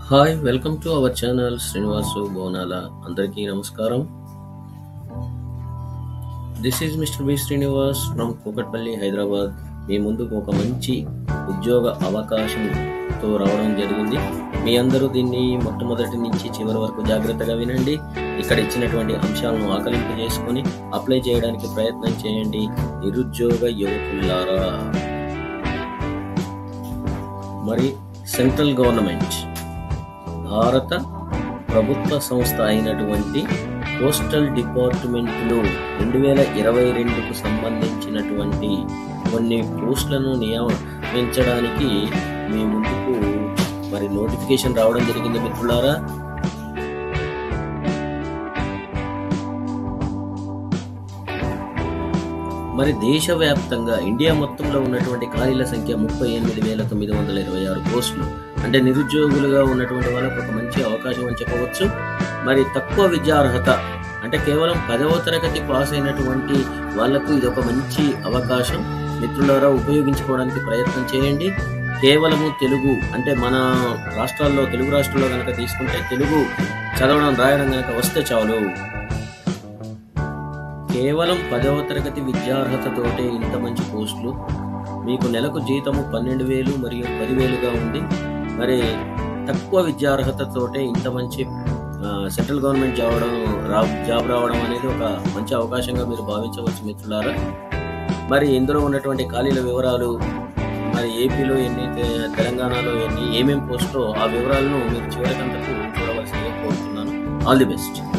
hi welcome to our channel Srinivasu Bonala అందరికీ నమస్కారం this is mister B Srinivas from Kukatpally Hyderabad మీ ముందుకు ఒక మంచి ఉద్యోగ అవకాశంతో రావడం జరిగింది మీ అందరూ దీన్ని మొట్టమొదటి నుంచి చివరి వరకు జాగ్రత్తగా వినండి ఇక్కడ ఇచ్చినటువంటి అంశాలను ఆకలింపు చేసుకొని అప్లై చేయడానికి ప్రయత్నం చేయండి నిరుద్యోగ యువకులారా మరి సెంట్రల్ గవర్నమెంట్ భారత ప్రభుత్వ సంస్థ అయినటువంటి పోస్టల్ డిపార్ట్మెంట్లో రెండు వేల ఇరవై రెండుకు సంబంధించినటువంటి కొన్ని పోస్టులను నియమించడానికి మీ ముందుకు మరి నోటిఫికేషన్ రావడం జరిగింది మిత్రులారా మరి దేశవ్యాప్తంగా ఇండియా మొత్తంలో ఉన్నటువంటి ఖాళీల సంఖ్య ముప్పై ఎనిమిది వేల తొమ్మిది వందల ఇరవై ఆరు పోస్టులు అంటే నిరుద్యోగులుగా ఉన్నటువంటి వాళ్ళకు ఒక మంచి అవకాశం అని చెప్పవచ్చు మరి తక్కువ విద్యార్హత అంటే కేవలం పదవ తరగతి పాస్ అయినటువంటి వాళ్లకు ఇది ఒక మంచి అవకాశం మిత్రులారా ఉపయోగించుకోవడానికి ప్రయత్నం చేయండి కేవలము తెలుగు అంటే మన రాష్ట్రాల్లో తెలుగు రాష్ట్రాల్లో కనుక తీసుకుంటే తెలుగు చదవడం రాయడం కనుక వస్తే చాలు కేవలం పదవ తరగతి విద్యార్హతతోటే ఇంత మంచి పోస్టులు మీకు నెలకు జీతము పన్నెండు వేలు మరియు పదివేలుగా ఉంది మరి తక్కువ విద్యార్హతతోటే ఇంత మంచి ఆ, సెంట్రల్ గవర్నమెంట్ జాబ్ రా జాబ్ రావడం అనేది ఒక మంచి అవకాశంగా మీరు భావించవచ్చు మిత్రులారా మరి ఇందులో ఉన్నటువంటి ఖాళీల వివరాలు మరి ఏపీలో ఎన్ని తె- తెలంగాణలో ఎన్ని ఏమేమి పోస్టులో ఆ వివరాలను మీరు చివరికంతకు చూడవలసిందిగా కోరుతున్నాను ఆల్ ది బెస్ట్